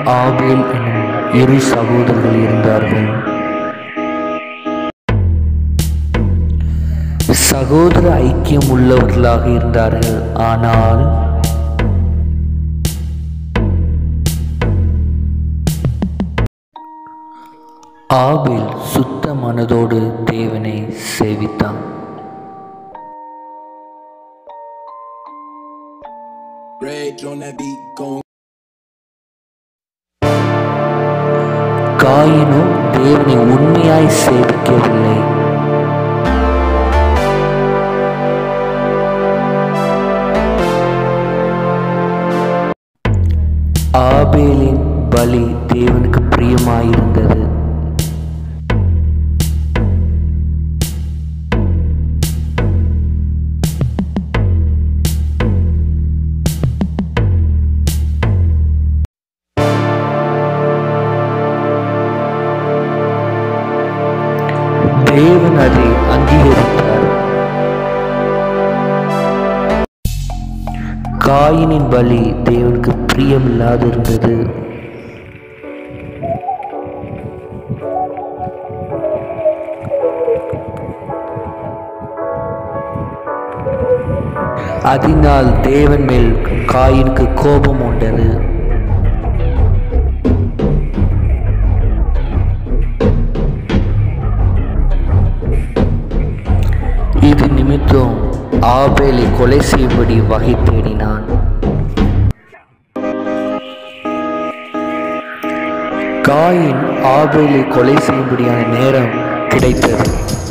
ஆபேல் எனும் இரு சகோதரர்கள் இருந்தார்கள் சகோதர ஐக்கியம் உள்ளவர்களாக இருந்தார்கள் ஆனால் ஆபேல் சுத்த மனதோடு தேவனை சேவித்தான் Rage on that beat, gon' காயினோ தேவனை உண்மையாய் சேவிக்கவில்லை ஆபேலின் பலி தேவனுக்கு பிரியமாயிருந்தது தேவன் அதை அங்கீகரித்தார் காயினின் பலி தேவனுக்கு பிரியமில்லாதிருந்தது அதனால் தேவன் மேல் காயினுக்கு கோபம் உண்டது இது நிமித்தம் ஆபேலை கொலை செய்யும்படி வகை தேடினான் காயின் ஆபேலை கொலை செய்யும்படியான நேரம் கிடைத்தது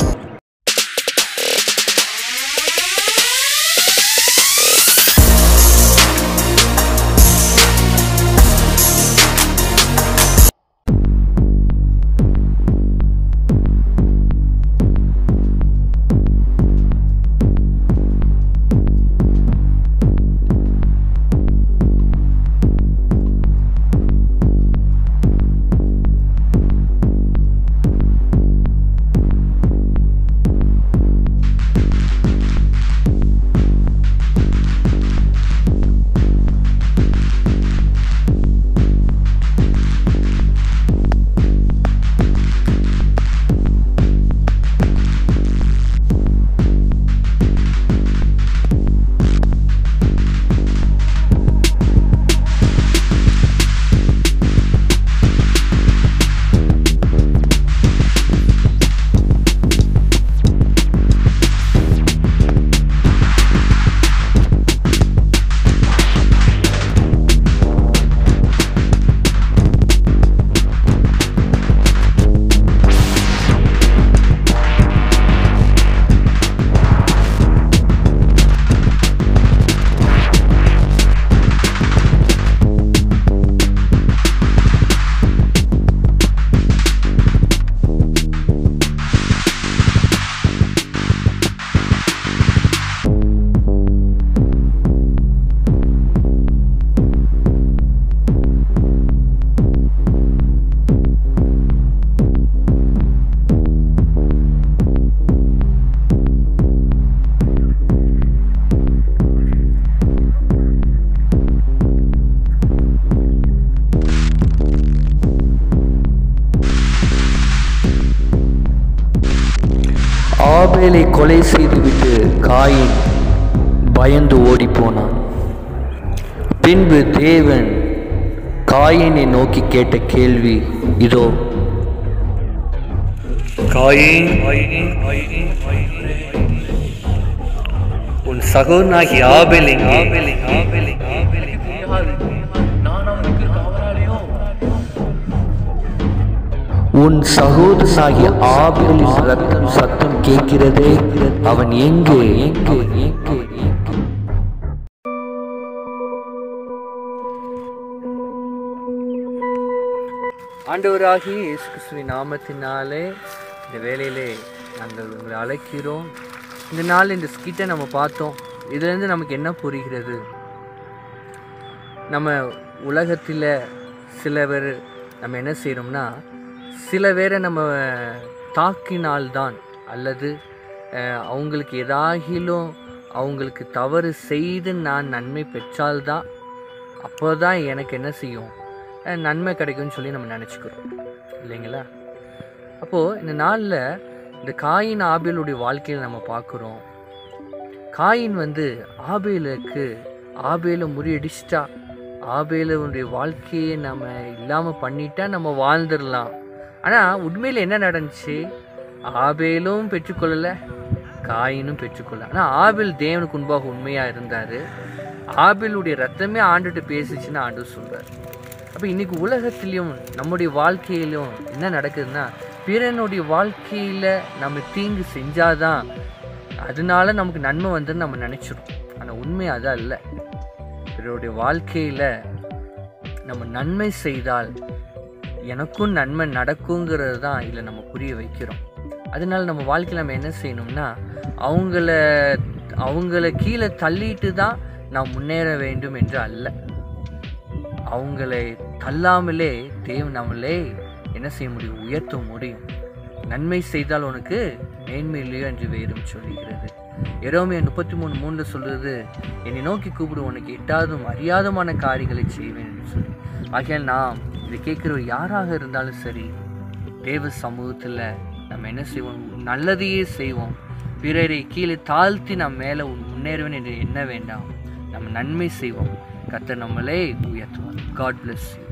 ஆபேலை கொலை செய்துவிட்டு காயின் பயந்து ஓடிப்போனான் பின்பு தேவன் காயினை நோக்கி கேட்ட கேள்வி இதோ காயின் உன் சகோதரனாகி ஆபேல் எங்கே? உன் சகோதரனாகிய ஆபேலின் ரத்தம் சத்தம் கேட்கிறதே அவன் எங்கே எங்கே எங்கே எங்கே ஆண்டவராகி இயேசு கிறிஸ்துவின் நாமத்தினாலே இந்த வேலையிலே நாங்கள் உங்களை அழைக்கிறோம் இந்த நாள் இந்த ஸ்கிட்டை நம்ம பார்த்தோம் இதுலேருந்து நமக்கு என்ன புரிகிறது நம்ம உலகத்தில் சில பேர் நம்ம என்ன செய்கிறோம்னா சில பேரை நம்ம தாக்கினால்தான் அல்லது அஹ், அவங்களுக்கு ஏதாகிலும் அவங்களுக்கு தவறு செய்து நான் நன்மை பெற்றால்தான் அப்போ தான் எனக்கு என்ன செய்யும் அஹ், நன்மை கிடைக்கும்னு சொல்லி நம்ம நினச்சிக்கிறோம் இல்லைங்களா அப்போது இந்த நாளில் இந்த காயின் ஆபேலுடைய வாழ்க்கையில் நம்ம பார்க்குறோம் காயின் வந்து ஆபேலுக்கு ஆபேலை முறியடிச்சிட்டா ஆபேலுடைய வாழ்க்கையை நம்ம இல்லாமல் பண்ணிட்டா நம்ம வாழ்ந்துடலாம் ஆனால் உண்மையில் என்ன நடந்துச்சு ஆபேலும் பெற்றுக்கொள்ளலை காயினும் பெற்றுக்கொள்ள ஆனால் ஆபேல் தேவனுக்கு முன்பாக உண்மையாக இருந்தார் ஆபேலுடைய ரத்தமே ஆண்டுட்டு பேசிச்சுன்னு ஆண்டு சொல்கிறார் அப்போ இன்னைக்கு உலகத்திலையும் நம்முடைய வாழ்க்கையிலும் என்ன நடக்குதுன்னா பிறனுடைய வாழ்க்கையில் நம்ம தீங்கு செஞ்சாதான் அதனால நமக்கு நன்மை வந்துன்னு நம்ம நினச்சிரும் ஆனால் உண்மை அதான் இல்லை பிறருடைய வாழ்க்கையில் நம்ம நன்மை செய்தால் எனக்கும் நன்மை நடக்குங்கிறது தான் இதில் நம்ம புரிய வைக்கிறோம் அதனால நம்ம வாழ்க்கையில் நம்ம என்ன செய்யணும்னா அவங்கள அவங்கள கீழே தள்ளிட்டு தான் நாம் முன்னேற வேண்டும் என்று அல்ல அவங்களை தள்ளாமலே தேவன் நம்மளே என்ன செய்ய முடியும் உயர்த்த முடியும் நன்மை செய்தால் உனக்கு மேன்மை இல்லையோ என்று வேறும் சொல்லுகிறது எரோமிய முப்பத்தி மூணு மூணில் சொல்றது என்னை நோக்கி கூப்பிடு உனக்கு எட்டாவதும் அறியாதமான காரியங்களை செய்வேன் என்று சொல்லி ஆகையால் நாம் இதை கேட்குற யாராக இருந்தாலும் சரி தேவ சமூகத்தில் நம்ம என்ன செய்வோம் நல்லதையே செய்வோம் பிறரை கீழே தாழ்த்தி நாம் மேலே முன்னேறுவேன் என்று எண்ண வேண்டாம் நம்ம நன்மை செய்வோம் கர்த்தர் நம்மளே உயர்த்துவார் காட் bless you